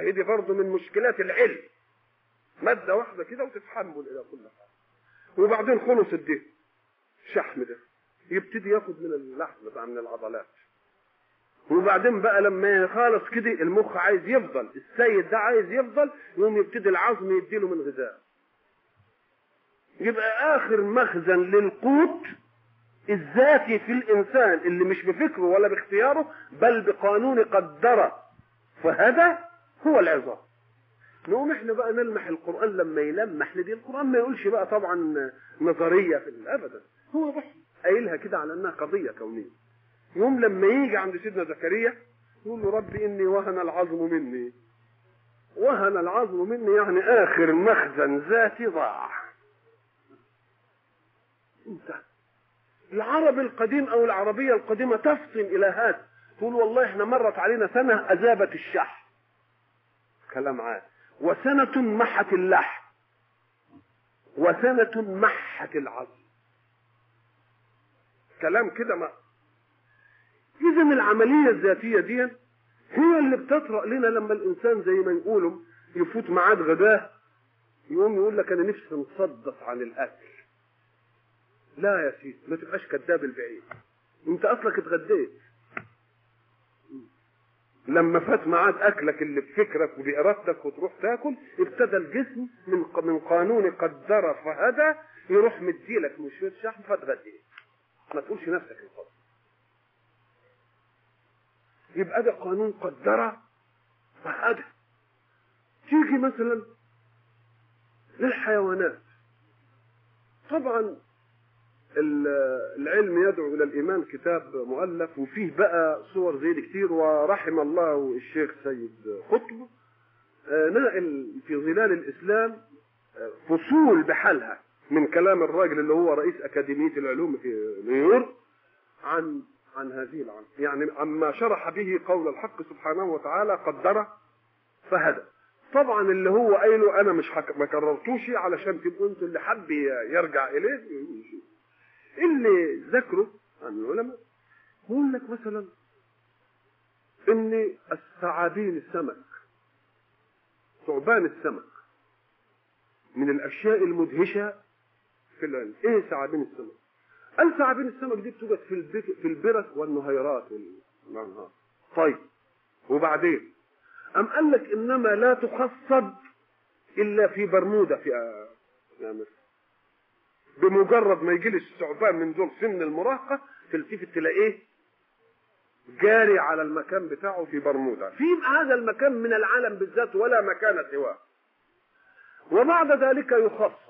هي دي برضه من مشكلات العلم ماده واحده كده وتتحمل الى كل حاجه وبعدين خلص الدهن شحم ده يبتدي ياخد من اللحم بقى من العضلات وبعدين بقى لما خالص كده المخ عايز يفضل السيد ده عايز يفضل يقوم يبتدي العظم يديله من غذاء يبقى اخر مخزن للقوت الذاتي في الانسان اللي مش بفكره ولا باختياره بل بقانون قدره فهذا هو العظام نقوم احنا بقى نلمح القران لما يلمح لدي القران ما يقولش بقى طبعا نظريه في ابدا هو بس قايلها كده على انها قضيه كونيه يوم لما يجي عند سيدنا زكريا يقول له ربي اني وهن العظم مني وهن العظم مني يعني اخر مخزن ذاتي ضاع انتهى العرب القديم او العربيه القديمه تفطن الى هذا تقول والله احنا مرت علينا سنه اذابت الشح كلام عاد وسنه محت اللحم وسنه محت العظم كلام كده ما اذا العمليه الذاتيه دي هي اللي بتطرأ لنا لما الانسان زي ما يقولوا يفوت ميعاد غداه يقوم يقول لك انا نفسي نصدق عن الاكل لا يا سيدي ما تبقاش كذاب البعيد انت اصلك اتغديت لما فات ميعاد اكلك اللي بفكرك وبارادتك وتروح تاكل ابتدى الجسم من من قانون قدر فهدى يروح مديلك من شويه شحم فاتغديت ما تقولش نفسك الفضل يبقى ده قانون قدر فهدى تيجي مثلا للحيوانات طبعا العلم يدعو الى الايمان كتاب مؤلف وفيه بقى صور زي دي كتير ورحم الله الشيخ سيد قطب ناقل في ظلال الاسلام فصول بحالها من كلام الراجل اللي هو رئيس اكاديميه العلوم في نيويورك عن عن هذه العلم يعني عما شرح به قول الحق سبحانه وتعالى قدر فهدى طبعا اللي هو قايله انا مش حك... ما كررتوش علشان تبقوا انتوا اللي حب يرجع اليه اللي ذكره عن العلماء يقول لك مثلا ان الثعابين السمك ثعبان السمك من الاشياء المدهشه في العلم ايه ثعابين السمك قال ثعابين السمك دي بتوجد في البك... في البرك والنهيرات والانهار طيب وبعدين أم قال لك إنما لا تخصب إلا في برمودا في يعني بمجرد ما يجي الثعبان من دول سن المراهقة تلتفت تلاقيه جاري على المكان بتاعه في برمودا في هذا المكان من العالم بالذات ولا مكان سواه وبعد ذلك يخصب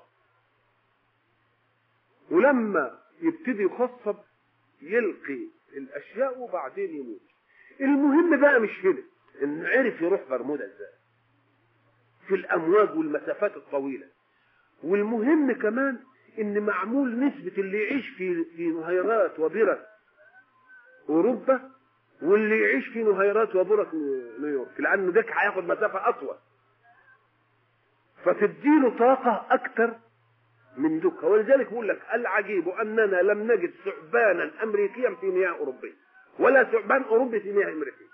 ولما يبتدي يخصب يلقي الاشياء وبعدين يموت المهم بقى مش هنا انه عرف يروح برمودا ازاي في الامواج والمسافات الطويله والمهم كمان ان معمول نسبه اللي يعيش في في نهيرات وبرك اوروبا واللي يعيش في نهيرات وبرك نيويورك لانه ده هياخد مسافه اطول فتديله طاقه اكثر من دكها ولذلك بقول لك العجيب اننا لم نجد ثعبانا امريكيا في مياه اوروبيه ولا ثعبان اوروبي في مياه امريكيه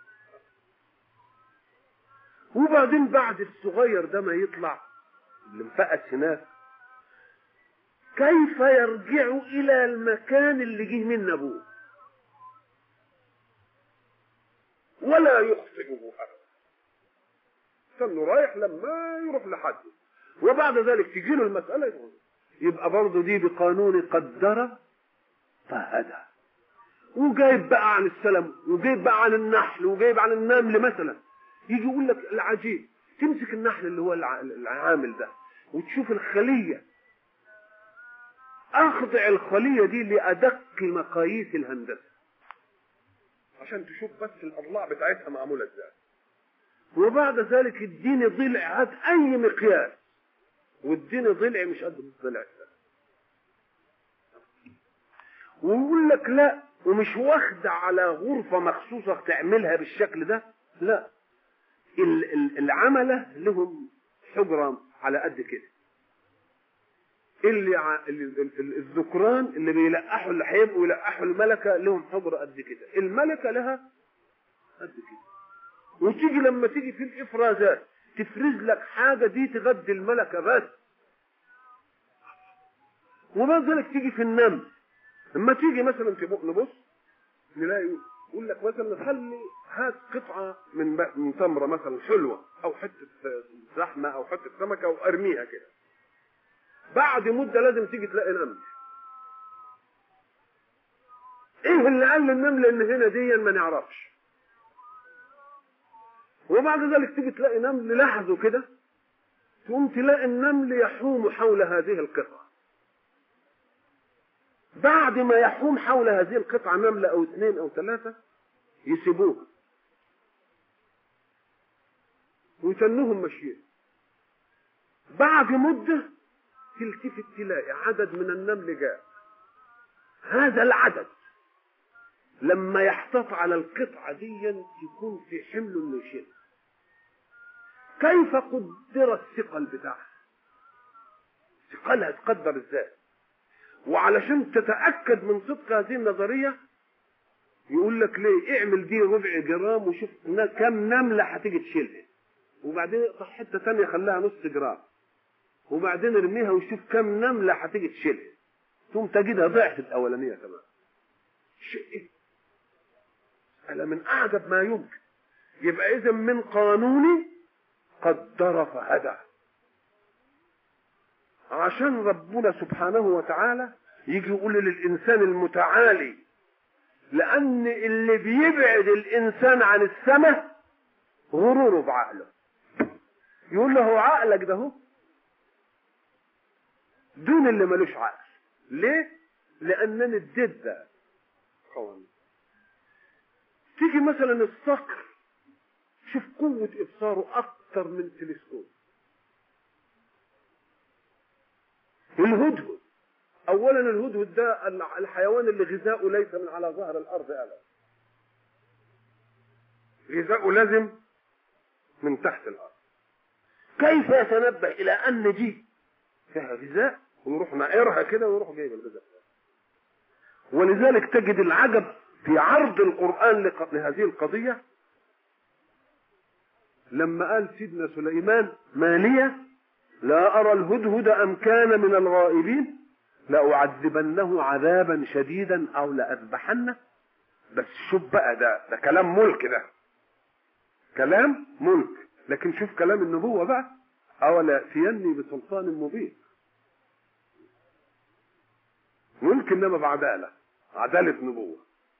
وبعدين بعد الصغير ده ما يطلع اللي مفقس هناك كيف يرجع الى المكان اللي جه منه ابوه ولا يخطئه ابدا كانه رايح لما يروح لحد وبعد ذلك تجي له المساله يقول يبقى برضه دي بقانون قدر فهدى وجايب بقى عن السلم وجايب بقى عن النحل وجايب عن النمل مثلا يجي يقول لك العجيب تمسك النحل اللي هو العامل ده وتشوف الخلية أخضع الخلية دي لأدق مقاييس الهندسة عشان تشوف بس الأضلاع بتاعتها معمولة ازاي وبعد ذلك اديني ضلع هات أي مقياس واديني ضلع مش قد الضلع ده ويقول لك لا ومش واخدة على غرفة مخصوصة تعملها بالشكل ده لا العملة لهم حجرة على قد كده اللي ع... الذكران اللي بيلقحوا اللي هيبقوا يلقحوا الملكة لهم حجرة قد كده الملكة لها قد كده وتيجي لما تيجي في الإفرازات تفرز لك حاجة دي تغذي الملكة بس وبعد ذلك تيجي في النمل لما تيجي مثلا في نبص نلاقي يقول لك مثلا خلي هات قطعة من من تمرة مثلا حلوة أو حتة لحمة أو حتة سمكة وأرميها كده بعد مدة لازم تيجي تلاقي نمل ايه اللي قال للنمل ان هنا دي ما نعرفش وبعد ذلك تيجي تلاقي نمل لحظه كده تقوم تلاقي النمل يحوم حول هذه القطعة بعد ما يحوم حول هذه القطعة نملة أو اثنين أو ثلاثة يسيبوها ويتنوهم ماشيين بعد مدة تلتفت تلاقي عدد من النمل جاء هذا العدد لما يحتط على القطعة دي يكون في حمل انه يشيلها كيف قدر الثقل بتاعها ثقلها تقدر ازاي وعلشان تتأكد من صدق هذه النظرية يقول لك ليه اعمل دي ربع جرام وشوف كم نملة هتيجي تشيلها وبعدين اقطع حتة تانية خليها نص جرام وبعدين ارميها وشوف كم نملة هتيجي تشيلها ثم تجدها ضعف الأولانية كمان شيء ألا من أعجب ما يمكن يبقى إذا من قانون قدر فهدى عشان ربنا سبحانه وتعالى يجي يقول للإنسان المتعالي لأن اللي بيبعد الإنسان عن السماء غروره بعقله يقول له عقلك ده هو دون اللي ملوش عقل ليه؟ لأنني اديت ده قوانين تيجي مثلا الصقر شوف قوة إبصاره أكثر من تلسكوب الهدهد أولا الهدهد ده الحيوان اللي غذاؤه ليس من على ظهر الأرض أبدا غذاؤه لازم من تحت الأرض كيف يتنبه إلى أن دي فيها غذاء ويروح نائرها كده ويروح جايب الغذاء ولذلك تجد العجب في عرض القرآن لهذه القضية لما قال سيدنا سليمان ما لي لا أرى الهدهد أم كان من الغائبين لأعذبنه عذابا شديدا أو لأذبحنه بس شوف بقى ده ده كلام ملك ده كلام ملك لكن شوف كلام النبوة بقى أولا يأتيني بسلطان مبين ملك إنما بعدالة عدالة نبوة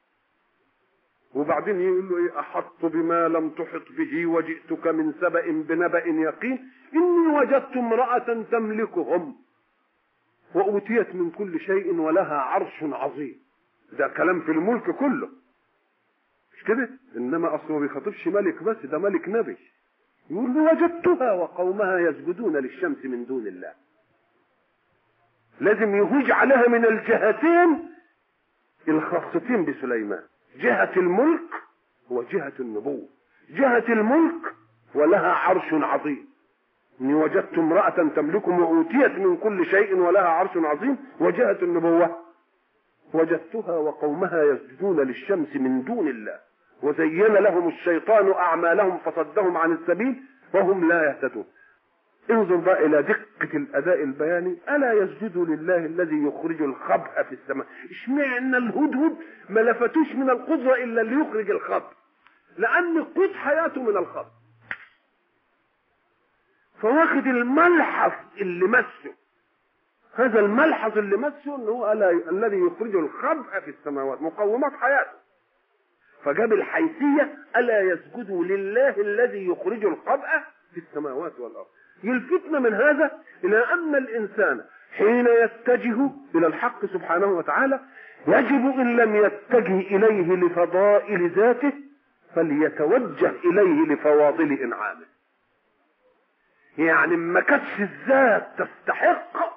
وبعدين يقول له ايه احط بما لم تحط به وجئتك من سبأ بنبأ يقين اني وجدت امرأة تملكهم وأوتيت من كل شيء ولها عرش عظيم ده كلام في الملك كله مش كده انما اصله ما بيخاطبش ملك بس ده ملك نبي يقول له وجدتها وقومها يسجدون للشمس من دون الله لازم يهوج عليها من الجهتين الخاصتين بسليمان جهة الملك وجهة النبوة جهة الملك ولها عرش عظيم إني وجدت امرأة تملكهم وأوتيت من كل شيء ولها عرش عظيم وجهة النبوة وجدتها وقومها يسجدون للشمس من دون الله وزين لهم الشيطان أعمالهم فصدهم عن السبيل وهم لا يهتدون انظر بقى الى دقة الاداء البياني الا يسجد لله الذي يخرج الخبء في السماء اشمعنى الهدهد ما لفتوش من القدرة الا اللي يخرج الخبء لان قد حياته من الخبء فواخد الملحظ اللي مسه هذا الملحظ اللي مسه ان هو ألا الذي يخرج الخبء في السماوات مقومات حياته فجاب الحيثية ألا يسجدوا لله الذي يخرج الخبء في السماوات والأرض يلفتنا من هذا إلى أن الإنسان حين يتجه إلى الحق سبحانه وتعالى يجب إن لم يتجه إليه لفضائل ذاته فليتوجه إليه لفواضل إنعامه يعني ما كانتش الذات تستحق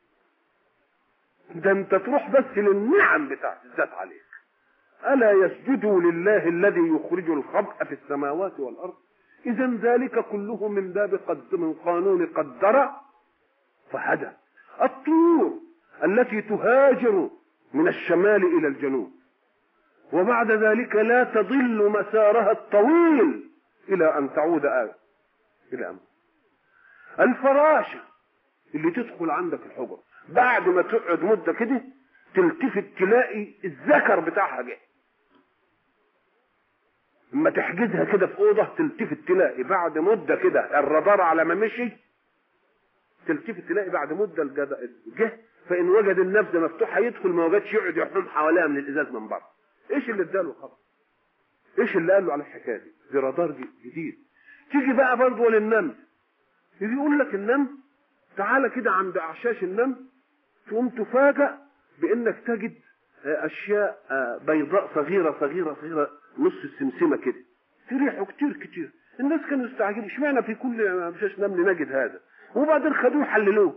ده انت تروح بس للنعم بتاعت الذات عليك ألا يسجدوا لله الذي يخرج الخبء في السماوات والأرض إذا ذلك كله من باب قد من قانون قدر فهدى الطيور التي تهاجر من الشمال إلى الجنوب وبعد ذلك لا تضل مسارها الطويل إلى أن تعود آه الى امر الفراشه اللي تدخل عندك الحجره بعد ما تقعد مده كده تلتفت تلاقي الذكر بتاعها جه اما تحجزها كده في اوضه تلتفت تلاقي بعد مده كده الرادار على ما مشي تلتفت تلاقي بعد مده الجد- جه فان وجد النبذه مفتوحه يدخل ما وجدش يقعد يحوم حواليها من الازاز من بره ايش اللي اداله خبر ايش اللي قال له على الحكايه دي دي رادار ج- جديد تيجي بقى برضه للنمل يجي يقول لك النمل تعالى كده عند اعشاش النمل تقوم تفاجأ بانك تجد آه، اشياء آه، بيضاء صغيره صغيره صغيره نص السمسمه كده تريحه كتير كتير الناس كانوا يستعجبوا اشمعنى في كل اعشاش نمل نجد هذا وبعدين خدوه حللوه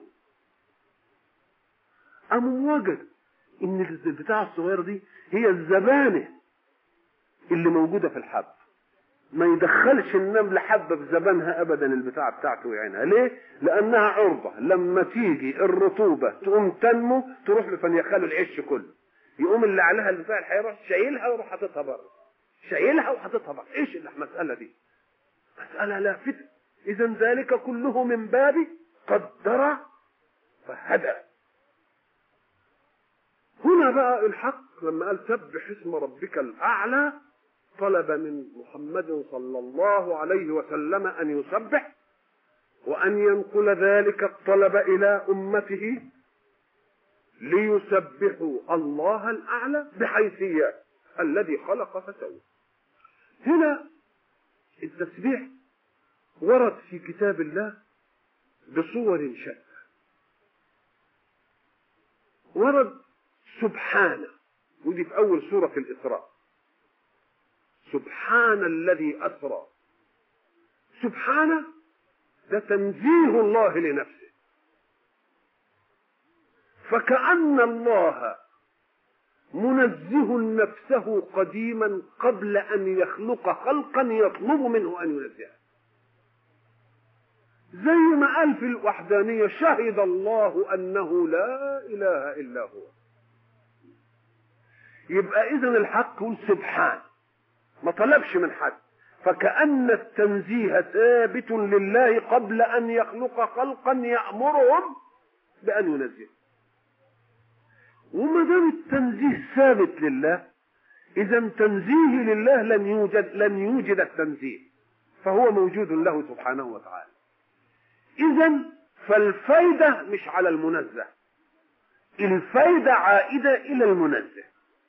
قاموا وجد ان البتاع الصغيره دي هي الزبانه اللي موجوده في الحب ما يدخلش النمل حبه في زبانها ابدا البتاع بتاعته ويعينها ليه لانها عرضه لما تيجي الرطوبه تقوم تنمو تروح لفنيخاله العش كله يقوم اللي عليها البتاع هيروح شايلها ويروح حاططها بره شايلها وحاططها بره ايش المساله دي مساله لافته اذا ذلك كله من باب قدر فهدى هنا بقى الحق لما قال سبح اسم ربك الاعلى طلب من محمد صلى الله عليه وسلم ان يسبح وان ينقل ذلك الطلب الى امته ليسبحوا الله الاعلى بحيثيات الذي خلق فسوى هنا التسبيح ورد في كتاب الله بصور شتى ورد سبحانه ودي في اول سوره في الاسراء سبحان الذي اسرى سبحانه ده تنزيه الله لنفسه فكأن الله منزه نفسه قديما قبل ان يخلق خلقا يطلب منه ان ينزهه زي ما قال في الوحدانية شهد الله أنه لا إله إلا هو يبقى إذن الحق يقول سبحان ما طلبش من حد فكأن التنزيه ثابت لله قبل أن يخلق خلقا يأمرهم بأن ينزهوا وما دام التنزيه ثابت لله إذا تنزيه لله لن يوجد لن يوجد التنزيه فهو موجود له سبحانه وتعالى إذا فالفايدة مش على المنزه الفايدة عائدة إلى المنزه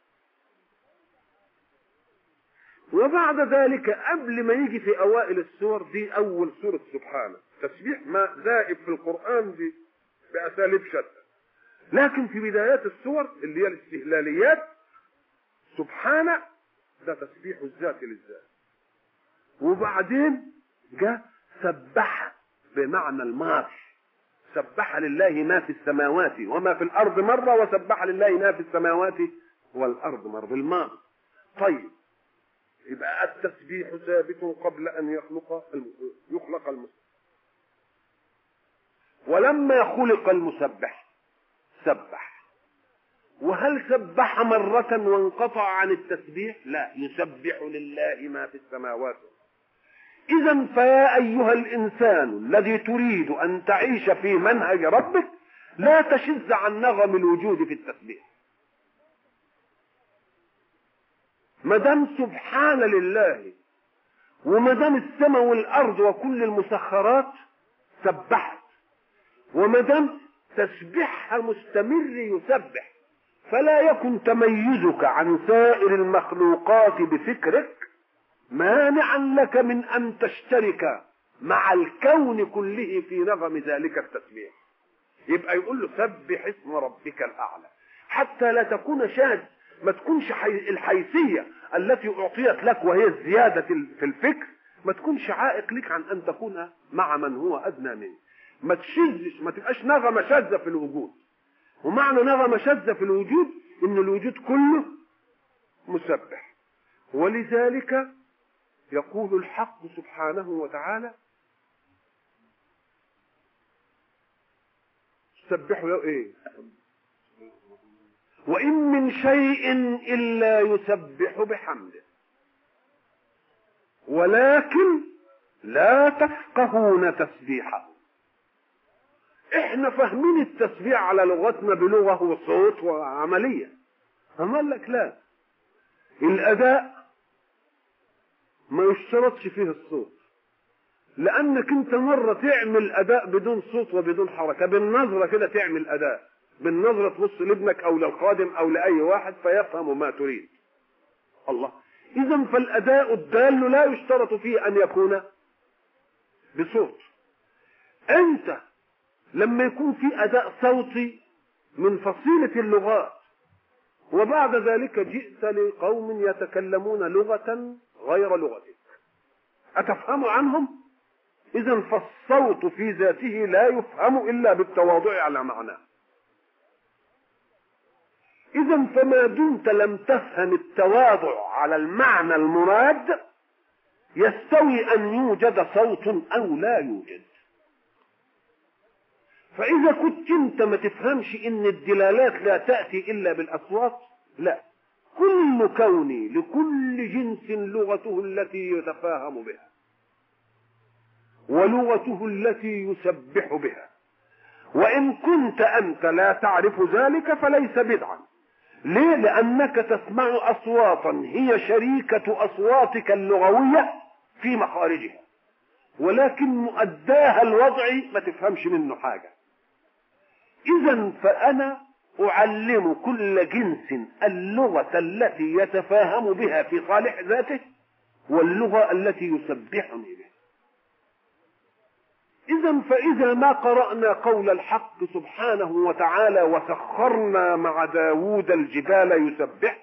وبعد ذلك قبل ما يجي في أوائل السور دي أول سورة سبحانه تسبيح ما زائب في القرآن دي بأساليب شتى لكن في بدايات السور اللي هي الاستهلاليات سبحانه ده تسبيح الذات للذات وبعدين جاء سبح بمعنى الماضي سبح لله ما في السماوات وما في الارض مره وسبح لله ما في السماوات والارض مره بالماضي طيب يبقى التسبيح ثابت قبل ان يخلق الم... يخلق المسبح ولما خلق المسبح سبح وهل سبح مرة وانقطع عن التسبيح؟ لا يسبح لله ما في السماوات إذا فيا أيها الإنسان الذي تريد أن تعيش في منهج ربك لا تشز عن نغم الوجود في التسبيح ما دام سبحان لله وما دام السماء والأرض وكل المسخرات سبحت وما دام تسبيحها مستمر يسبح فلا يكن تميزك عن سائر المخلوقات بفكرك مانعا لك من ان تشترك مع الكون كله في نغم ذلك التسبيح يبقى يقول له سبح اسم ربك الاعلى حتى لا تكون شاذ ما تكونش حي... الحيثيه التي اعطيت لك وهي الزياده في الفكر ما تكونش عائق لك عن ان تكون مع من هو ادنى منك ما تشذش ما تبقاش نغمه شاذه في الوجود ومعنى نغمه شاذه في الوجود ان الوجود كله مسبح ولذلك يقول الحق سبحانه وتعالى سبحوا يا ايه وان من شيء الا يسبح بحمده ولكن لا تفقهون تسبيحه احنا فاهمين التسبيح على لغتنا بلغه وصوت وعمليه أما قال لك لا الاداء ما يشترطش فيه الصوت لانك انت مره تعمل اداء بدون صوت وبدون حركه بالنظره كده تعمل اداء بالنظره تبص لابنك او للخادم او لاي واحد فيفهم ما تريد الله اذا فالاداء الدال لا يشترط فيه ان يكون بصوت انت لما يكون في اداء صوتي من فصيله اللغات وبعد ذلك جئت لقوم يتكلمون لغه غير لغتك اتفهم عنهم اذا فالصوت في ذاته لا يفهم الا بالتواضع على معناه اذا فما دمت لم تفهم التواضع على المعنى المراد يستوي ان يوجد صوت او لا يوجد فاذا كنت انت ما تفهمش ان الدلالات لا تاتي الا بالاصوات لا كل كوني لكل جنس لغته التي يتفاهم بها ولغته التي يسبح بها وان كنت انت لا تعرف ذلك فليس بدعا ليه لانك تسمع اصواتا هي شريكه اصواتك اللغويه في مخارجها ولكن مؤداها الوضعي ما تفهمش منه حاجه اذا فانا اعلم كل جنس اللغه التي يتفاهم بها في صالح ذاته واللغه التي يسبحني بها إذا فإذا ما قرأنا قول الحق سبحانه وتعالى وسخرنا مع داوود الجبال يسبح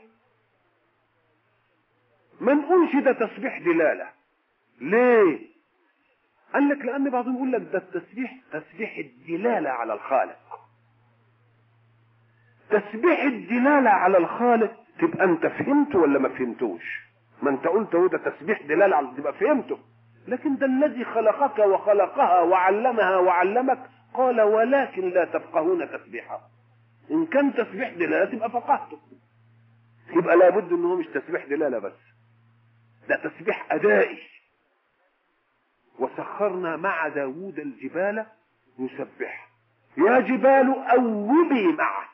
ما نقولش ده تسبيح دلالة ليه؟ قال لك لأن بعضهم يقول لك ده التسبيح تسبيح الدلالة على الخالق تسبيح الدلالة على الخالق تبقى أنت فهمت ولا ما فهمتوش؟ ما أنت قلت هو ده تسبيح دلالة على تبقى فهمته لكن ده الذي خلقك وخلقها وعلمها وعلمك قال ولكن لا تفقهون تسبيحه ان كان تسبيح دلاله تبقى فقهته يبقى لابد ان هو مش تسبيح دلاله بس ده تسبيح ادائي وسخرنا مع داوود الجبال يسبح يا جبال اوبي معه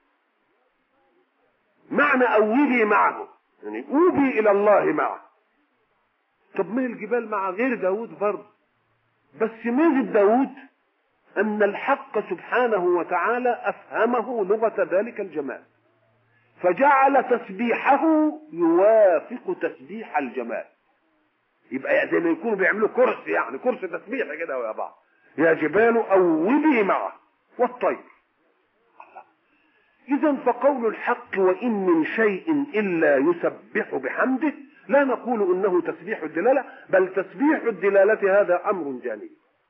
معنى اوبي معه يعني اوبي الى الله معه طب ما الجبال مع غير داود برضه بس ميزة داود أن الحق سبحانه وتعالى أفهمه لغة ذلك الجمال فجعل تسبيحه يوافق تسبيح الجمال يبقى زي ما يكونوا بيعملوا كرسي يعني كرسي تسبيح كده ويا بعض يا جبال أوبي معه والطير إذا فقول الحق وإن من شيء إلا يسبح بحمده لا نقول انه تسبيح الدلاله بل تسبيح الدلاله هذا امر جاني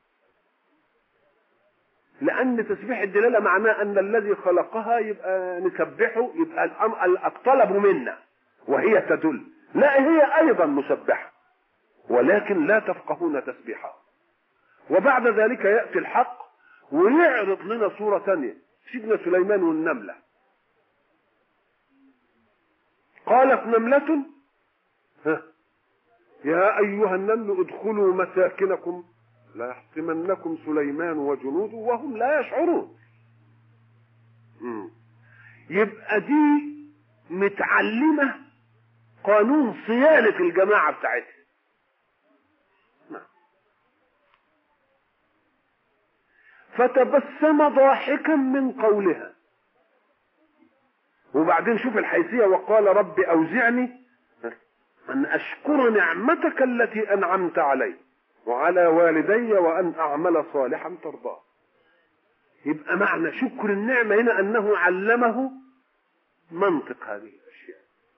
لان تسبيح الدلاله معناه ان الذي خلقها يبقى نسبحه يبقى الطلب منا وهي تدل لا هي ايضا مسبحه ولكن لا تفقهون تسبيحها وبعد ذلك ياتي الحق ويعرض لنا صوره ثانيه سيدنا سليمان والنمله قالت نمله يا أيها النمل ادخلوا مساكنكم لا يحطمنكم سليمان وجنوده وهم لا يشعرون يبقى دي متعلمة قانون صيانة الجماعة بتاعتها فتبسم ضاحكا من قولها وبعدين شوف الحيثية وقال رب أوزعني أن أشكر نعمتك التي أنعمت علي وعلى والدي وأن أعمل صالحا ترضاه يبقى معنى شكر النعمة هنا أنه علمه منطق هذه الأشياء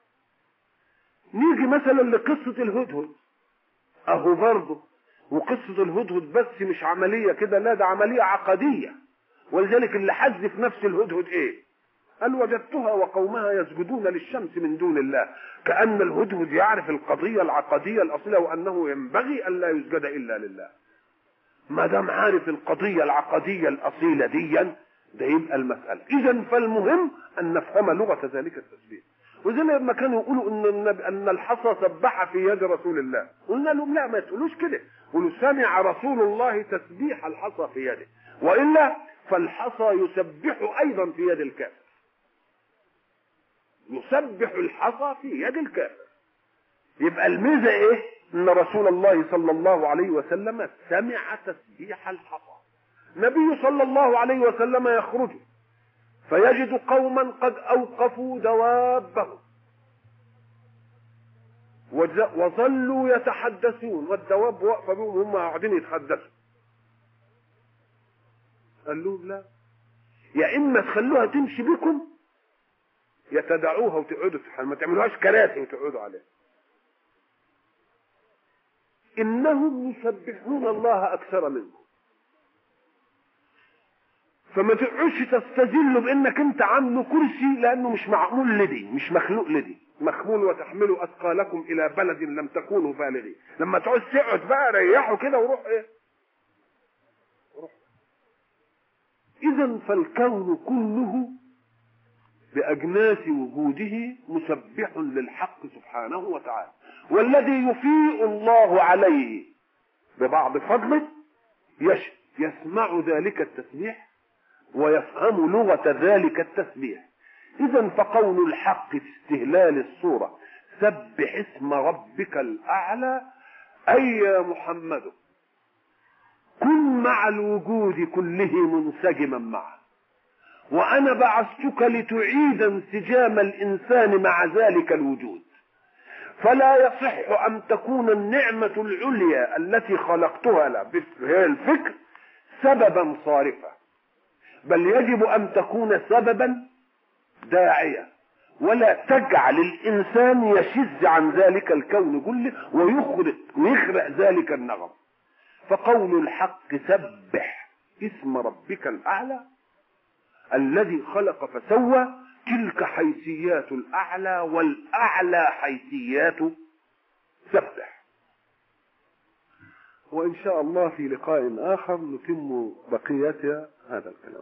نيجي مثلا لقصة الهدهد أهو برضه وقصة الهدهد بس مش عملية كده لا ده عملية عقدية ولذلك اللي حذف نفس الهدهد ايه قال وجدتها وقومها يسجدون للشمس من دون الله كأن الهدهد يعرف القضية العقدية الأصيلة وأنه ينبغي أن لا يسجد إلا لله ما دام عارف القضية العقدية الأصيلة ديا ده يبقى المسألة إذا فالمهم أن نفهم لغة ذلك التسبيح وزي لما كانوا يقولوا ان النبي ان الحصى سبح في يد رسول الله قلنا لهم لا ما تقولوش كده قولوا سمع رسول الله تسبيح الحصى في يده والا فالحصى يسبح ايضا في يد الكافر يسبح الحصى في يد الكافر يبقى الميزه ايه ان رسول الله صلى الله عليه وسلم سمع تسبيح الحصى النبي صلى الله عليه وسلم يخرج فيجد قوما قد اوقفوا دوابهم وظلوا يتحدثون والدواب واقفه بهم هم قاعدين يتحدثوا قال لهم لا يا اما تخلوها تمشي بكم يا تدعوها وتقعدوا ما تعملوهاش كراسي وتقعدوا عليها انهم يسبحون الله اكثر منكم فما تقعدش تستذل بانك انت عامله كرسي لانه مش معمول لدي مش مخلوق لدي مخمول وتحملوا اثقالكم الى بلد لم تكونوا بالغين لما تعوز تقعد بقى ريحه كده وروح ايه روح اذا فالكون كله باجناس وجوده مسبح للحق سبحانه وتعالى والذي يفيء الله عليه ببعض فضله يش يسمع ذلك التسبيح ويفهم لغة ذلك التسبيح إذا فقول الحق في استهلال الصورة سبح اسم ربك الأعلى أي يا محمد كن مع الوجود كله منسجما معه وأنا بعثتك لتعيد انسجام الإنسان مع ذلك الوجود فلا يصح أن تكون النعمة العليا التي خلقتها له هي الفكر سببا صارفا بل يجب ان تكون سببا داعيا ولا تجعل الانسان يشذ عن ذلك الكون كله ويخرق ويخرق ذلك النغم فقول الحق سبح اسم ربك الاعلى الذي خلق فسوى تلك حيثيات الاعلى والاعلى حيثيات سبح وان شاء الله في لقاء اخر نتم بقيه هذا الكلام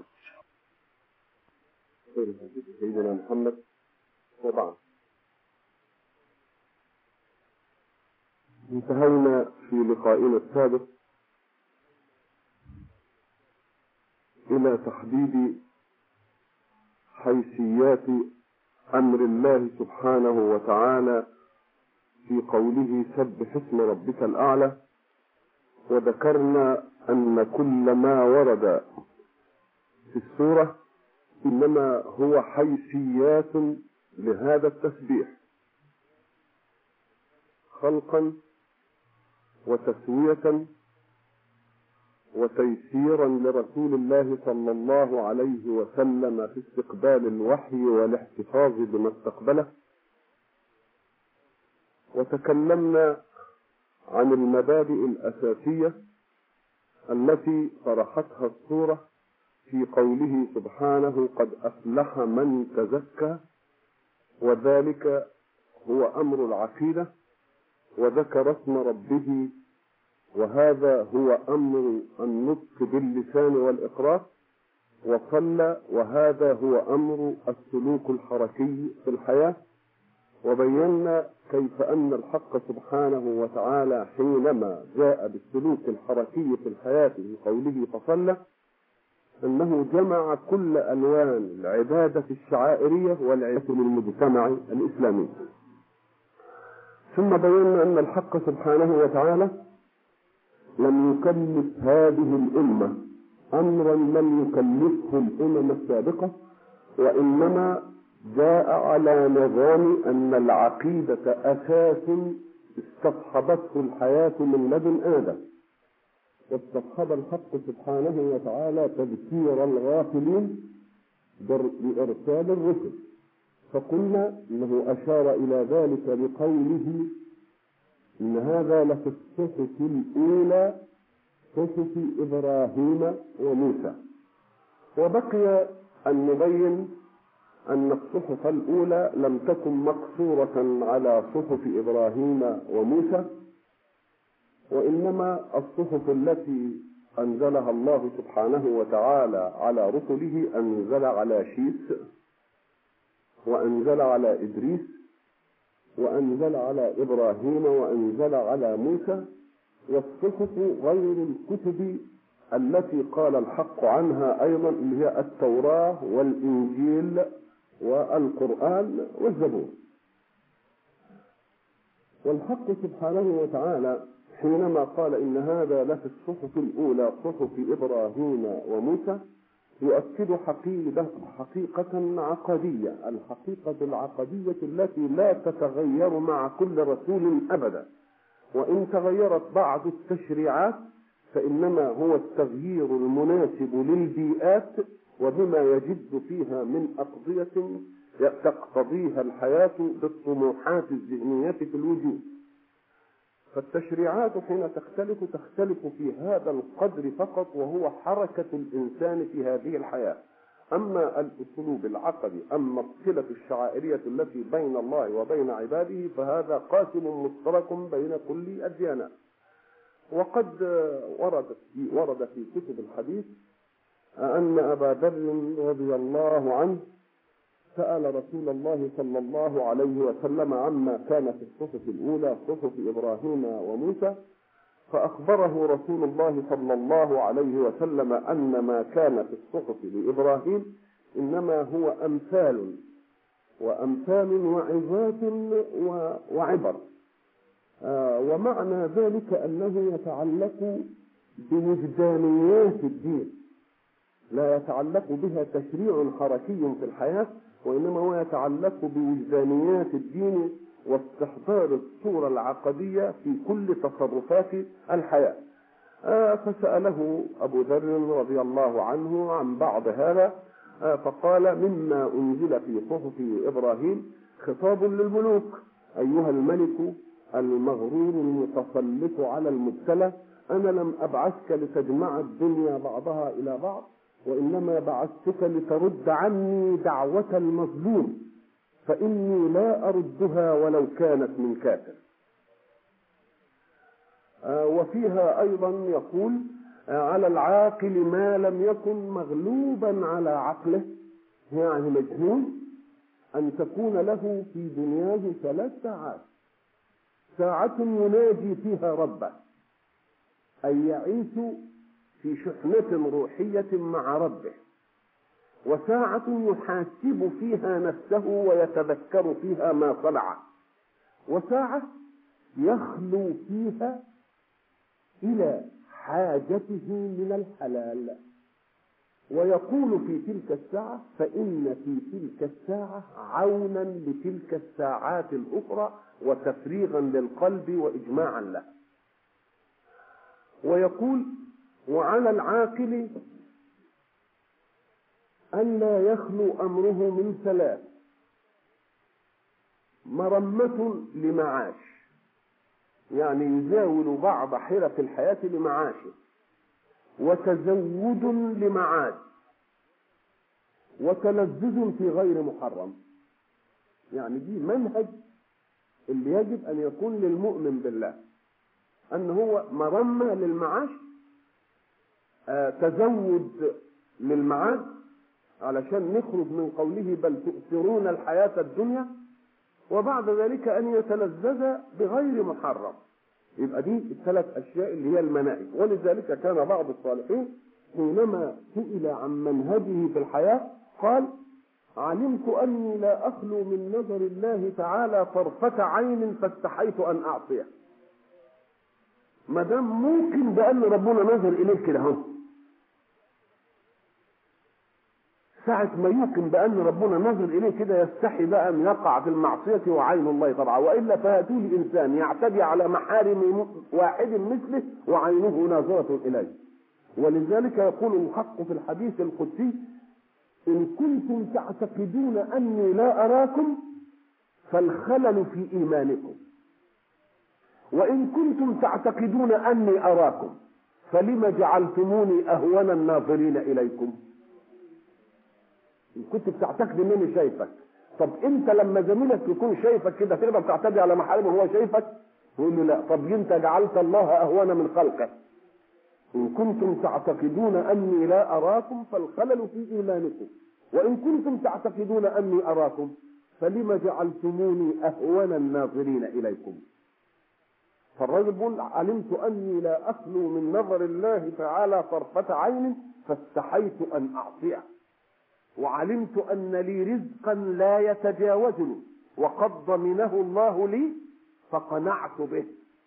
سيدنا محمد وبعد انتهينا في لقائنا السابق إلى تحديد حيثيات أمر الله سبحانه وتعالى في قوله سبح اسم ربك الأعلى وذكرنا أن كل ما ورد في السورة إنما هو حيثيات لهذا التسبيح خلقا وتسوية وتيسيرا لرسول الله صلى الله عليه وسلم في استقبال الوحي والاحتفاظ بما استقبله وتكلمنا عن المبادئ الأساسية التي طرحتها السورة في قوله سبحانه قد أفلح من تزكى وذلك هو أمر العقيدة وذكر اسم ربه وهذا هو أمر النطق باللسان والإقرار وصلى وهذا هو أمر السلوك الحركي في الحياة وبينا كيف أن الحق سبحانه وتعالى حينما جاء بالسلوك الحركي في الحياة في قوله فصلى أنه جمع كل ألوان العبادة الشعائرية والعبادة للمجتمع الإسلامي ثم بينا أن الحق سبحانه وتعالى لم يكلف هذه الأمة أمرا لم يكلفه الأمم السابقة وإنما جاء على نظام أن العقيدة أساس استصحبته الحياة من لدن آدم واستصحب الحق سبحانه وتعالى تذكير الغافلين بإرسال الرسل فقلنا انه اشار الى ذلك بقوله ان هذا لفي الصحف الاولى صحف ابراهيم وموسى وبقي ان نبين ان الصحف الاولى لم تكن مقصوره على صحف ابراهيم وموسى وانما الصحف التي انزلها الله سبحانه وتعالى على رسله انزل على شيس وأنزل على إدريس وأنزل على إبراهيم وأنزل على موسى والصحف غير الكتب التي قال الحق عنها أيضا اللي هي التوراة والإنجيل والقرآن والزبور والحق سبحانه وتعالى حينما قال إن هذا لفي الصحف الأولى صحف إبراهيم وموسى يؤكد حقيقة حقيقة عقدية الحقيقة العقدية التي لا تتغير مع كل رسول أبدا وإن تغيرت بعض التشريعات فإنما هو التغيير المناسب للبيئات وبما يجد فيها من أقضية تقتضيها الحياة بالطموحات الذهنية في الوجود فالتشريعات حين تختلف تختلف في هذا القدر فقط وهو حركة الإنسان في هذه الحياة أما الأسلوب العقدي أما الصلة الشعائرية التي بين الله وبين عباده فهذا قاسم مشترك بين كل الديانات وقد ورد في ورد في كتب الحديث أن أبا ذر رضي الله عنه سأل رسول الله صلى الله عليه وسلم عما كان في الصحف الأولى صحف إبراهيم وموسى فأخبره رسول الله صلى الله عليه وسلم أن ما كان في الصحف لإبراهيم إنما هو أمثال وأمثال وعظات وعبر آه ومعنى ذلك أنه يتعلق بوجدانيات الدين لا يتعلق بها تشريع حركي في الحياة وإنما هو يتعلق بوجدانيات الدين واستحضار الصورة العقدية في كل تصرفات الحياة آه فسأله أبو ذر رضي الله عنه عن بعض هذا آه فقال مما أنزل في صحف إبراهيم خطاب للملوك أيها الملك المغرور المتسلط على المبتلى أنا لم أبعثك لتجمع الدنيا بعضها إلى بعض وإنما بعثتك لترد عني دعوة المظلوم فإني لا أردها ولو كانت من كافر آه وفيها أيضا يقول آه على العاقل ما لم يكن مغلوبا على عقله يعني مجنون أن تكون له في دنياه ثلاث ساعات ساعة يناجي فيها ربه أن يعيش في شحنة روحية مع ربه وساعة يحاسب فيها نفسه ويتذكر فيها ما صنع وساعة يخلو فيها إلى حاجته من الحلال ويقول في تلك الساعة فإن في تلك الساعة عونا لتلك الساعات الأخرى وتفريغا للقلب وإجماعا له ويقول وعلى العاقل ألا يخلو أمره من ثلاث مرمة لمعاش يعني يزاول بعض حرف الحياة لمعاشه وتزود لمعاد وتلذذ في غير محرم يعني دي منهج اللي يجب أن يكون للمؤمن بالله أن هو مرمى للمعاش آه تزود للمعاد علشان نخرج من قوله بل تؤثرون الحياة الدنيا وبعد ذلك أن يتلذذ بغير محرم يبقى دي الثلاث أشياء اللي هي المنائب ولذلك كان بعض الصالحين حينما سئل عن منهجه في الحياة قال علمت أني لا أخلو من نظر الله تعالى طرفة عين فاستحيت أن أعصيه ما دام ممكن بأن ربنا نظر إليه كده اهو ساعة ما يمكن بأن ربنا نظر إليه كده يستحي بقى أن يقع في المعصية وعين الله طبعا وإلا فهاتوا لي إنسان يعتدي على محارم واحد مثله وعينه ناظرة إليه ولذلك يقول الحق في الحديث القدسي إن كنتم تعتقدون أني لا أراكم فالخلل في إيمانكم وإن كنتم تعتقدون أني أراكم فلم جعلتموني أهون الناظرين إليكم إن كنت بتعتقد انني شايفك طب انت لما زميلك يكون شايفك كده تقدر تعتدي على محارمه وهو شايفك يقول له لا طب انت جعلت الله اهون من خلقه ان كنتم تعتقدون اني لا اراكم فالخلل في ايمانكم وان كنتم تعتقدون اني اراكم فلم جعلتموني أهون الناظرين إليكم فالرجل بيقول علمت أني لا أخلو من نظر الله تعالى طرفة عين فاستحيت أن أعصيه وعلمت أن لي رزقا لا يتجاوزني وقد ضمنه الله لي فقنعت به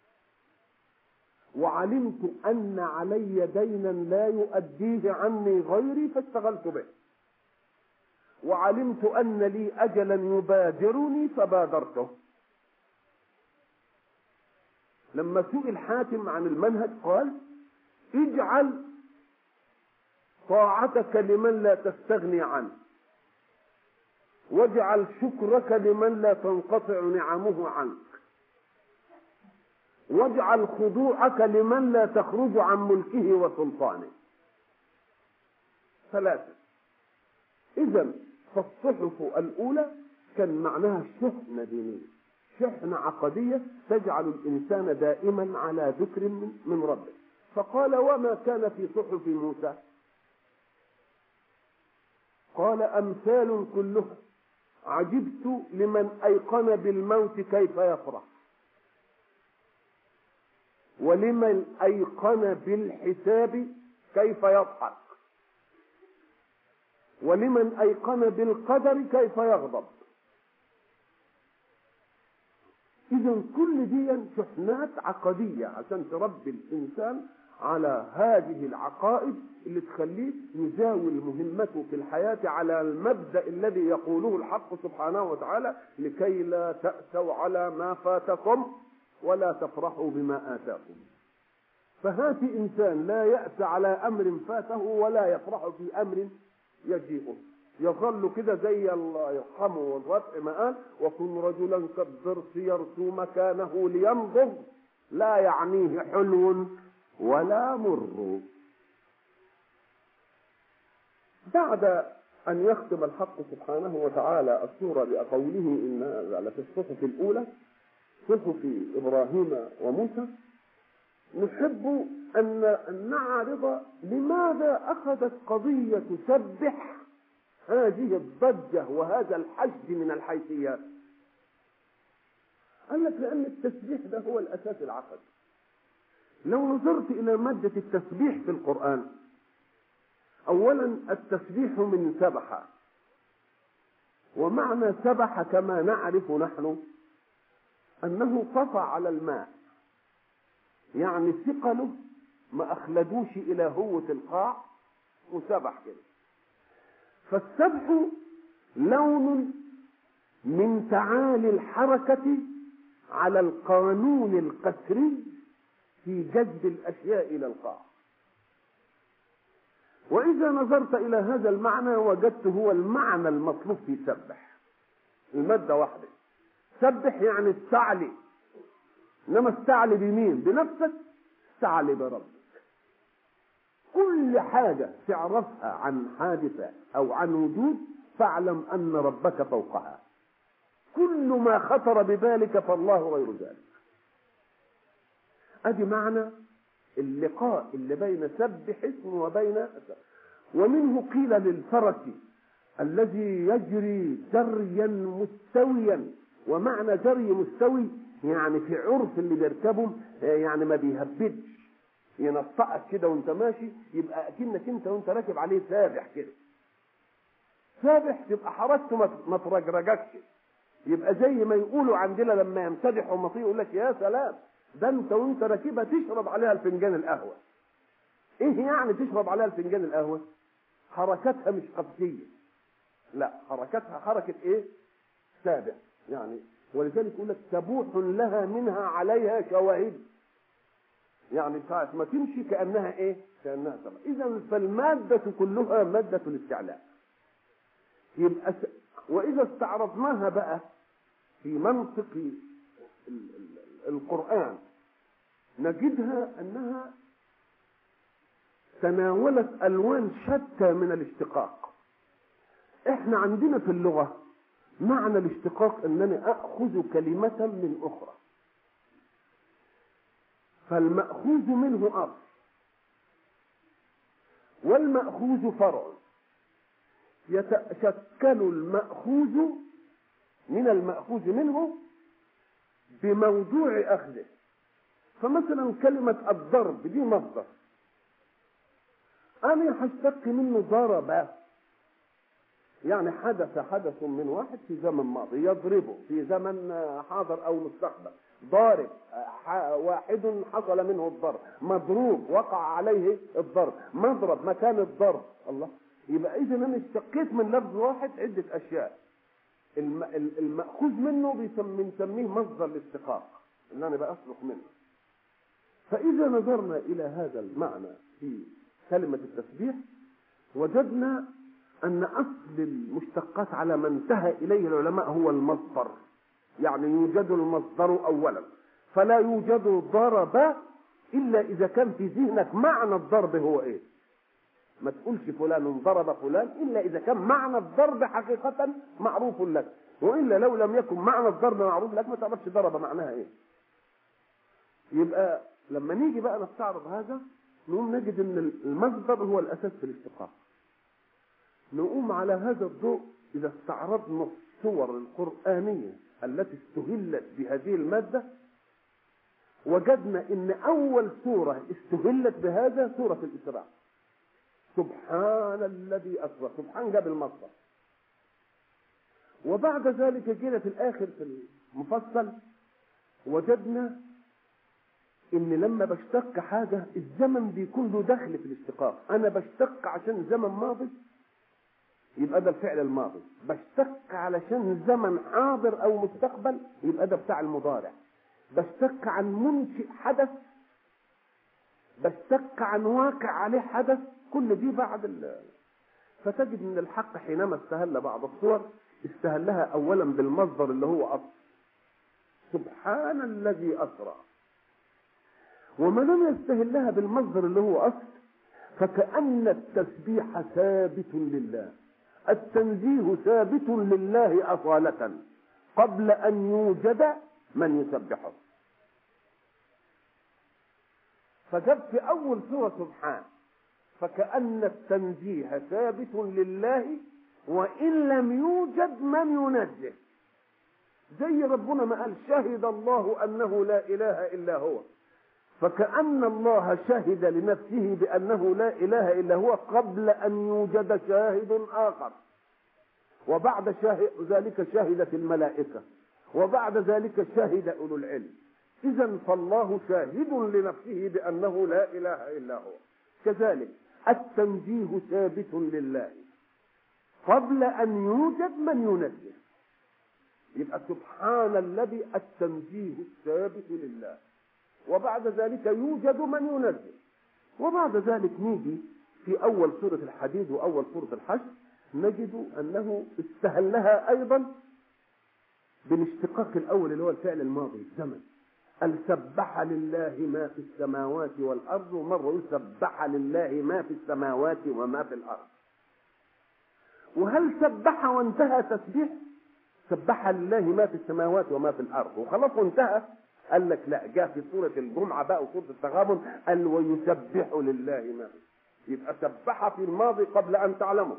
وعلمت أن علي دينا لا يؤديه عني غيري فاشتغلت به وعلمت أن لي أجلا يبادرني فبادرته لما سئل حاتم عن المنهج قال اجعل طاعتك لمن لا تستغني عنه واجعل شكرك لمن لا تنقطع نعمه عنك واجعل خضوعك لمن لا تخرج عن ملكه وسلطانه ثلاثة إذا فالصحف الأولى كان معناها شحنة دينية شحنة عقدية تجعل الإنسان دائما على ذكر من, من ربه فقال وما كان في صحف موسى قال أمثال كلها عجبت لمن أيقن بالموت كيف يفرح ولمن أيقن بالحساب كيف يضحك ولمن أيقن بالقدر كيف يغضب إذا كل دي شحنات عقدية عشان تربي الإنسان على هذه العقائد اللي تخليه يزاول مهمته في الحياة على المبدأ الذي يقوله الحق سبحانه وتعالى لكي لا تأسوا على ما فاتكم ولا تفرحوا بما آتاكم فهات إنسان لا يأس على أمر فاته ولا يفرح في أمر يجيئه يظل كده زي الله يرحمه والرفع ما قال وكن رجلا كالضرس يرسو مكانه لينظر لا يعنيه حلو ولا مر بعد أن يختم الحق سبحانه وتعالى السورة بقوله إن في الصحف الأولى صحف إبراهيم وموسى نحب أن نعرض لماذا أخذت قضية سبح هذه الضجة وهذا الحشد من الحيثيات قال لك لأن التسبيح ده هو الأساس العقدي لو نظرت إلى مادة التسبيح في القرآن أولا التسبيح من سبح ومعنى سبح كما نعرف نحن أنه طفى على الماء يعني ثقله ما أخلدوش إلى هوة القاع وسبح كده فالسبح لون من تعالي الحركة على القانون القسري في جذب الأشياء إلى القاع وإذا نظرت إلى هذا المعنى وجدت هو المعنى المطلوب في سبح المادة واحدة سبح يعني استعلي إنما استعلي بمين بنفسك استعلي بربك كل حاجة تعرفها عن حادثة أو عن وجود فاعلم أن ربك فوقها كل ما خطر ببالك فالله غير ذلك ادي معنى اللقاء اللي بين سبح اسم وبين ومنه قيل للفرس الذي يجري جريا مستويا ومعنى جري مستوي يعني في عرف اللي بيركبهم يعني ما بيهبدش ينطقك كده وانت ماشي يبقى اكنك انت وانت راكب عليه سابح كده سابح تبقى حركته ما ترجرجكش يبقى زي ما يقولوا عندنا لما يمتدحوا مطيع يقول لك يا سلام ده انت وانت راكبها تشرب عليها الفنجان القهوه ايه يعني تشرب عليها الفنجان القهوه حركتها مش قبسيه لا حركتها حركه ايه سابع يعني ولذلك يقول لك سبوح لها منها عليها شواهد يعني ساعة ما تمشي كأنها ايه كأنها سبع اذا فالمادة كلها مادة الاستعلاء يبقى س... واذا استعرضناها بقى في منطق القرآن نجدها أنها تناولت ألوان شتى من الاشتقاق احنا عندنا في اللغة معنى الاشتقاق أنني أخذ كلمة من أخرى فالمأخوذ منه أصل والمأخوذ فرع يتشكل المأخوذ من المأخوذ منه بموضوع أخذه فمثلا كلمة الضرب دي مصدر أنا هشتق منه ضرب يعني حدث حدث من واحد في زمن ماضي يضربه في زمن حاضر أو مستقبل ضارب واحد حصل منه الضرب مضروب وقع عليه الضرب مضرب مكان الضرب الله يبقى اذا انا اشتقيت من لفظ واحد عده اشياء الماخوذ منه بنسميه مصدر الاشتقاق اللي انا بأسلق منه فاذا نظرنا الى هذا المعنى في كلمه التسبيح وجدنا ان اصل المشتقات على ما انتهى اليه العلماء هو المصدر يعني يوجد المصدر اولا فلا يوجد ضرب الا اذا كان في ذهنك معنى الضرب هو ايه ما تقولش فلان ضرب فلان الا اذا كان معنى الضرب حقيقه معروف لك والا لو لم يكن معنى الضرب معروف لك ما تعرفش ضرب معناها ايه يبقى لما نيجي بقى نستعرض هذا نقوم نجد ان المصدر هو الاساس في الاشتقاق نقوم على هذا الضوء اذا استعرضنا الصور القرانيه التي استهلت بهذه المادة وجدنا ان اول سورة استهلت بهذا سورة الاسراء سبحان الذي اسرى سبحان جاب المصدر وبعد ذلك جينا في الاخر في المفصل وجدنا ان لما بشتق حاجة الزمن بيكون له دخل في الاشتقاق انا بشتق عشان زمن ماضي يبقى ده الفعل الماضي بشتق علشان زمن حاضر او مستقبل يبقى ده بتاع المضارع بشتق عن منشئ حدث بشتق عن واقع عليه حدث كل دي بعد ال... فتجد ان الحق حينما استهل بعض الصور استهلها اولا بالمصدر اللي هو اصل سبحان الذي اسرى وما لم يستهلها بالمصدر اللي هو اصل فكأن التسبيح ثابت لله التنزيه ثابت لله أصالة قبل أن يوجد من يسبحه فجاب في أول سورة سبحان فكأن التنزيه ثابت لله وإن لم يوجد من ينزه زي ربنا ما قال شهد الله أنه لا إله إلا هو فكأن الله شهد لنفسه بأنه لا إله إلا هو قبل أن يوجد شاهد آخر وبعد شاهد ذلك شهدت الملائكة وبعد ذلك شهد أولو العلم إذا فالله شاهد لنفسه بأنه لا إله إلا هو كذلك التنزيه ثابت لله قبل أن يوجد من ينزه يبقى سبحان الذي التنزيه الثابت لله وبعد ذلك يوجد من ينزل وبعد ذلك نيجي في أول سورة الحديد وأول سورة الحشر نجد أنه استهلها أيضا بالاشتقاق الأول اللي هو الفعل الماضي الزمن سبح لله ما في السماوات والأرض ومرة سبح لله ما في السماوات وما في الأرض وهل سبح وانتهى تسبيح سبح لله ما في السماوات وما في الأرض وخلاص وانتهى قال لك لا جاء في سورة الجمعة بقى وسورة التغابن قال ويسبح لله ما يبقى سبح في الماضي قبل أن تعلمه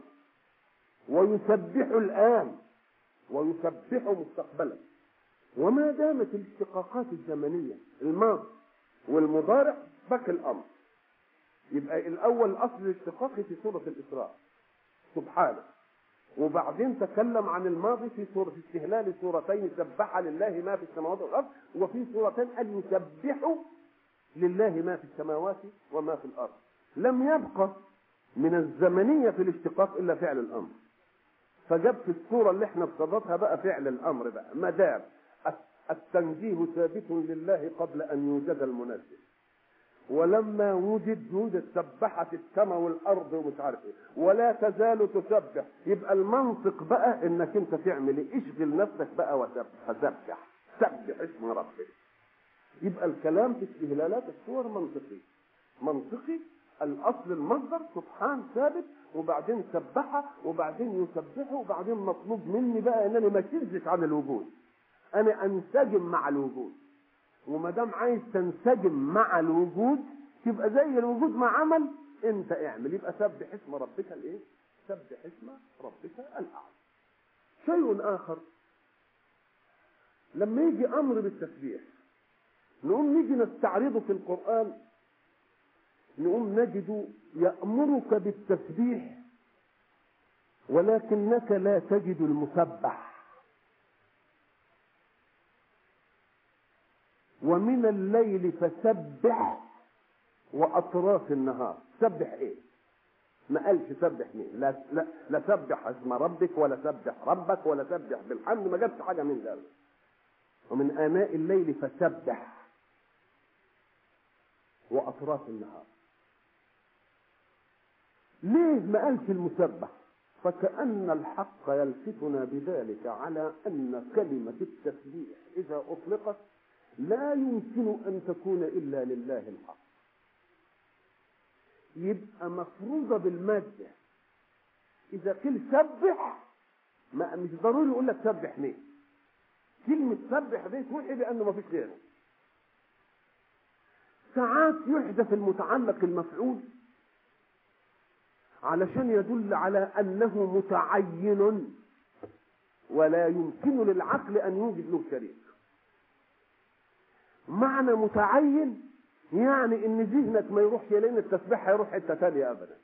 ويسبح الآن ويسبح مستقبلا وما دامت الاشتقاقات الزمنية الماضي والمضارع بك الأمر يبقى الأول أصل الاشتقاق في سورة الإسراء سبحانه وبعدين تكلم عن الماضي في سورة استهلال سورتين سبح لله ما في السماوات والأرض وفي سورتين أن يسبحوا لله ما في السماوات وما في الأرض لم يبقى من الزمنية في الاشتقاق إلا فعل الأمر فجاب في الصورة اللي احنا بصددها بقى فعل الأمر بقى ما دام التنزيه ثابت لله قبل أن يوجد المنزل ولما وجد يوجد سبحت السماء والارض ومش عارف ايه ولا تزال تسبح يبقى المنطق بقى انك انت تعمل ايه اشغل نفسك بقى وسبح سبح سبح اسم ربك يبقى الكلام في استهلالات الصور منطقي منطقي الاصل المصدر سبحان ثابت وبعدين سبحه وبعدين يسبحه وبعدين مطلوب مني بقى ان انا ما اشذش عن الوجود انا انسجم مع الوجود وما دام عايز تنسجم مع الوجود تبقى زي الوجود ما عمل انت اعمل يبقى سبح اسم ربك الايه؟ سبح اسم ربك الاعلى. شيء اخر لما يجي امر بالتسبيح نقوم نيجي نستعرضه في القران نقوم نجد يامرك بالتسبيح ولكنك لا تجد المسبح ومن الليل فسبح واطراف النهار سبح ايه ما قالش سبح مين لا لا لا سبح اسم ربك ولا سبح ربك ولا سبح بالحمد ما جابش حاجه من ذلك ومن اناء الليل فسبح واطراف النهار ليه ما قالش المسبح فكأن الحق يلفتنا بذلك على أن كلمة التسبيح إذا أطلقت لا يمكن أن تكون إلا لله الحق يبقى مفروضة بالمادة إذا قيل سبح ما مش ضروري يقول لك سبح مين كلمة سبح دي توحي بأنه ما فيش غيره ساعات يحدث المتعلق المفعول علشان يدل على أنه متعين ولا يمكن للعقل أن يوجد له شريك معنى متعين يعني ان ذهنك ما يروحش لان التسبيح هيروح حته ثانيه ابدا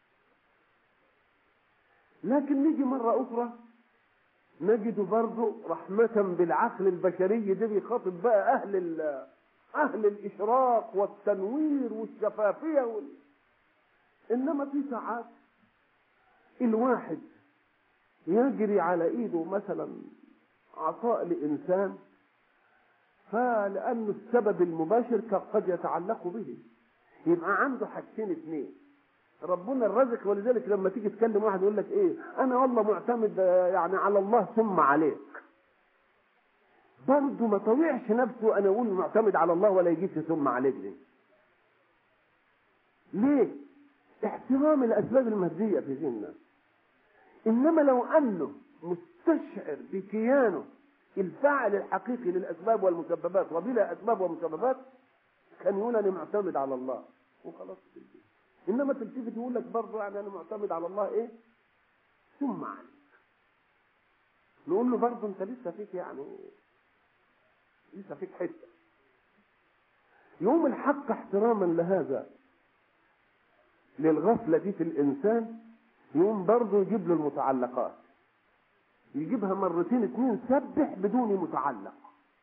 لكن نيجي مرة أخرى نجد برضه رحمة بالعقل البشري ده بيخاطب بقى أهل ال- أهل الإشراق والتنوير والشفافية وال... إنما في ساعات الواحد يجري على إيده مثلا عطاء لإنسان فلأنه السبب المباشر قد يتعلق به يبقى عنده حاجتين اثنين ربنا الرزق ولذلك لما تيجي تكلم واحد يقول لك ايه انا والله معتمد آه، يعني على الله ثم عليك برضه ما طوعش نفسه انا اقول معتمد على الله ولا يجيش ثم عليك دي ليه احترام الاسباب الماديه في ذهننا انما لو انه مستشعر بكيانه الفاعل الحقيقي للاسباب والمسببات وبلا اسباب ومسببات كان يقول انا معتمد على الله وخلاص تلتفت. انما تلتفت يقول لك برضه يعني انا معتمد على الله ايه ثم عليك نقول له برضه انت لسه فيك يعني لسه فيك حته يوم الحق احتراما لهذا للغفله دي في الانسان يوم برضه يجيب له المتعلقات يجيبها مرتين اتنين سبح بدون متعلق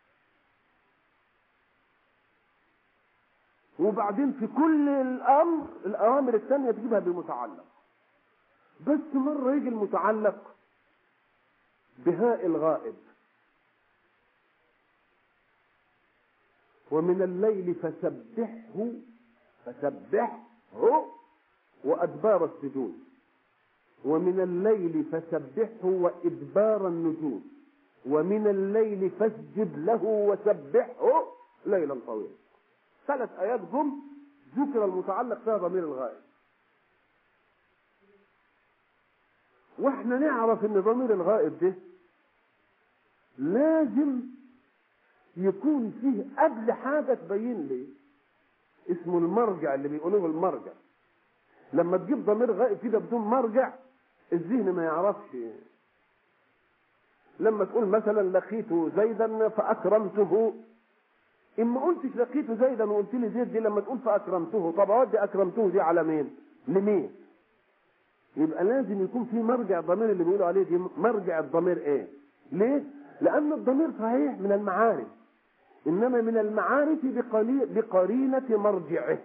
وبعدين في كل الامر الاوامر الثانيه تجيبها بمتعلق بس مره يجي المتعلق بهاء الغائب ومن الليل فسبحه فسبحه وادبار السجود ومن الليل فسبحه وإدبار النجوم ومن الليل فاسجد له وسبحه ليلا طويلا ثلاث آيات جم ذكر المتعلق فيها ضمير الغائب واحنا نعرف ان ضمير الغائب ده لازم يكون فيه قبل حاجة تبين لي اسمه المرجع اللي بيقولوه المرجع لما تجيب ضمير غائب كده بدون مرجع الذهن ما يعرفش لما تقول مثلا لقيت زيدا فاكرمته ان ما قلتش لقيت زيدا وقلت لي زيد دي لما تقول فاكرمته طب اودي اكرمته دي على مين لمين يبقى لازم يكون في مرجع الضمير اللي بيقولوا عليه دي مرجع الضمير ايه ليه لان الضمير صحيح من المعارف انما من المعارف بقلي- بقرينه مرجعه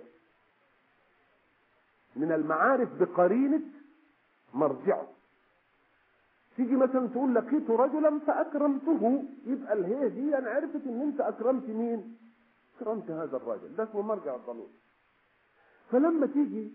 من المعارف بقرينه مرجعه تيجي مثلا تقول لقيت رجلا فاكرمته يبقى الهي دي انا عرفت ان انت اكرمت مين اكرمت هذا الرجل ده اسمه مرجع الضمير فلما تيجي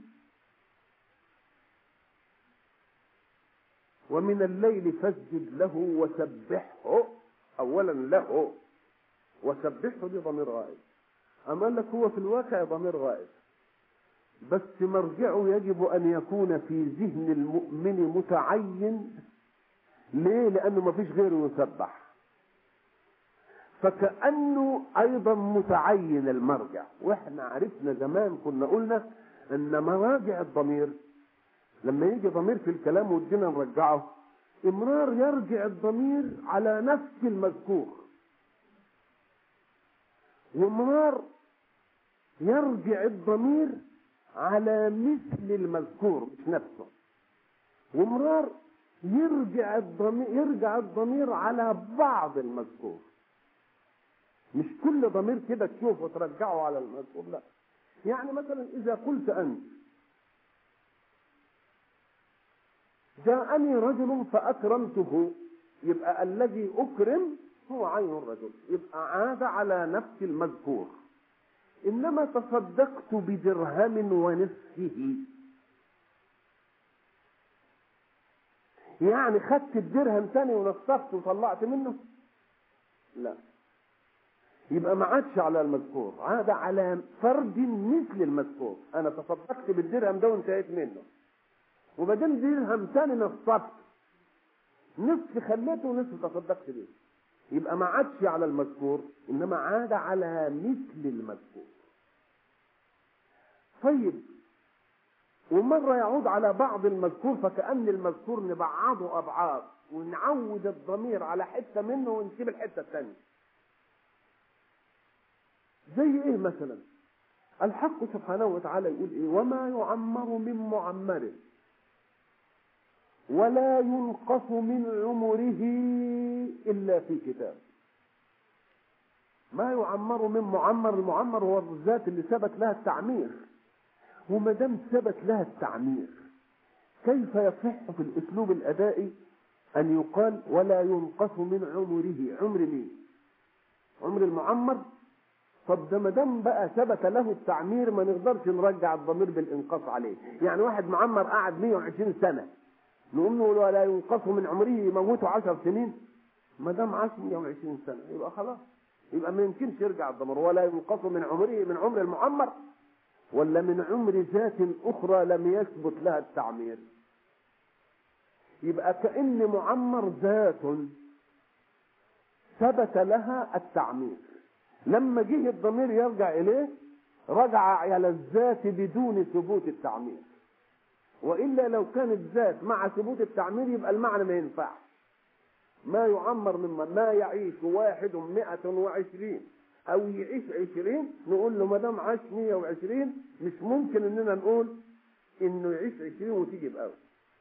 ومن الليل فاسجد له وسبحه اولا له وسبحه دي ضمير غائب اما قال لك هو في الواقع ضمير غائب بس مرجعه يجب ان يكون في ذهن المؤمن متعين ليه لانه ما فيش غيره يسبح فكانه ايضا متعين المرجع واحنا عرفنا زمان كنا قلنا ان مراجع الضمير لما يجي ضمير في الكلام ودينا نرجعه امرار يرجع الضمير على نفس المذكور ومرار يرجع الضمير على مثل المذكور مش نفسه ومرار يرجع الضمير يرجع الضمير على بعض المذكور مش كل ضمير كده تشوفه ترجعه على المذكور لا يعني مثلا اذا قلت انت جاءني رجل فاكرمته يبقى الذي اكرم هو عين الرجل يبقى عاد على نفس المذكور انما تصدقت بدرهم ونصفه يعني خدت الدرهم تاني ونصفته وطلعت منه لا يبقى ما عادش على المذكور عاد على فرد مثل المذكور انا تصدقت بالدرهم ده وانتهيت منه وبعدين درهم تاني نصفت نصف خليته ونصف تصدقت بيه يبقى ما عادش على المذكور انما عاد على مثل المذكور طيب ومرة يعود على بعض المذكور فكأن المذكور نبعضه أبعاد ونعود الضمير على حتة منه ونسيب الحتة الثانية زي ايه مثلا الحق سبحانه وتعالى يقول ايه وما يعمر من معمر ولا ينقص من عمره الا في كتاب ما يعمر من معمر المعمر هو الذات اللي ثبت لها التعمير وما دام ثبت لها التعمير كيف يصح في الاسلوب الادائي ان يقال ولا ينقص من عمره عمر مين عمر المعمر طب ده ما دام بقى ثبت له التعمير ما نقدرش نرجع الضمير بالانقاص عليه يعني واحد معمر قعد 120 سنه نقول له ولا ينقص من عمره يموته 10 سنين ما دام عاش 120 سنه يبقى خلاص يبقى ما يمكنش يرجع الضمير ولا ينقص من عمره من عمر المعمر ولا من عمر ذات اخرى لم يثبت لها التعمير يبقى كأن معمر ذات ثبت لها التعمير لما جه الضمير يرجع اليه رجع على الذات بدون ثبوت التعمير والا لو كانت ذات مع ثبوت التعمير يبقى المعنى ما ينفعش ما يعمر ممن ما يعيش واحد مئة وعشرين او يعيش عشرين نقول له ما دام عاش مية وعشرين مش ممكن اننا نقول انه يعيش عشرين وتيجي بقى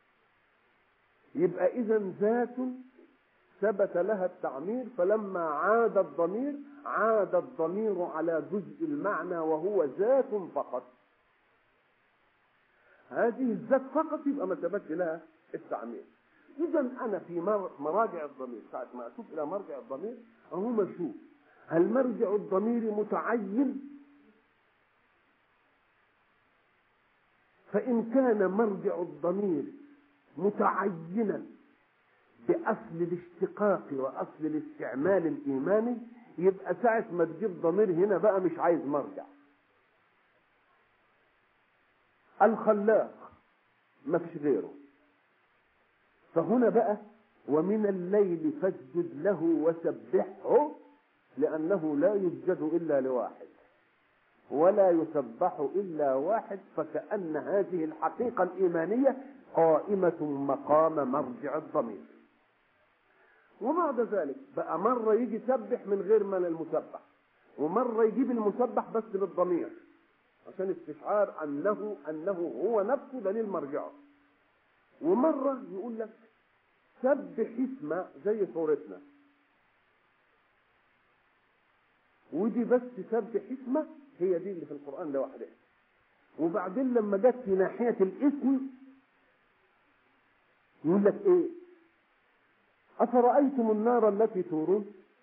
يبقى اذا ذات ثبت لها التعمير فلما عاد الضمير عاد الضمير على جزء المعنى وهو ذات فقط هذه الذات فقط يبقى ما ثبتش لها التعمير اذا انا في مراجع الضمير ساعه ما اشوف الى مرجع الضمير اهو اشوف هل مرجع الضمير متعين فان كان مرجع الضمير متعينا بأصل الاشتقاق وأصل الاستعمال الإيماني يبقى ساعة ما تجيب ضمير هنا بقى مش عايز مرجع الخلاق ما فيش غيره فهنا بقى ومن الليل فاسجد له وسبحه لأنه لا يسجد إلا لواحد ولا يسبح إلا واحد فكأن هذه الحقيقة الإيمانية قائمة مقام مرجع الضمير وبعد ذلك بقى مرة يجي يسبح من غير من المسبح ومرة يجيب المسبح بس بالضمير عشان استشعار أنه أنه هو نفسه دليل مرجعه ومرة يقول لك سبح اسم زي صورتنا ودي بس سبح اسمه هي دي اللي في القرآن لوحدها وبعدين لما جت في ناحية الاسم يقول لك ايه أفرأيتم النار التي تورون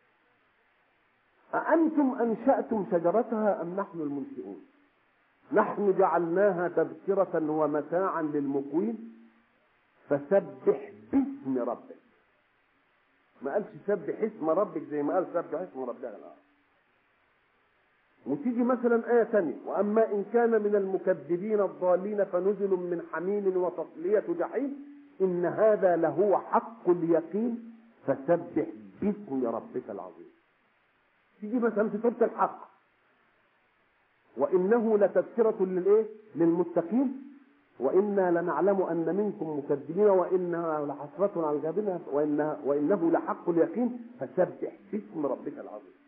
أأنتم أنشأتم شجرتها أم نحن المنشئون نحن جعلناها تذكرة ومتاعا للمقوين فسبح باسم ربك ما قالش سبح اسم ربك زي ما قال سبح اسم ربنا لا وتيجي مثلا آية ثانية وأما إن كان من المكذبين الضالين فنزل من حميم وتصلية جحيم إن هذا لهو حق اليقين فسبح باسم ربك العظيم تيجي مثلا في سورة الحق وإنه لتذكرة للإيه؟ للمتقين وإنا لنعلم أن منكم مكذبين وإنها لحسرة على الكافرين وإنها وإنه لحق اليقين فسبح باسم ربك العظيم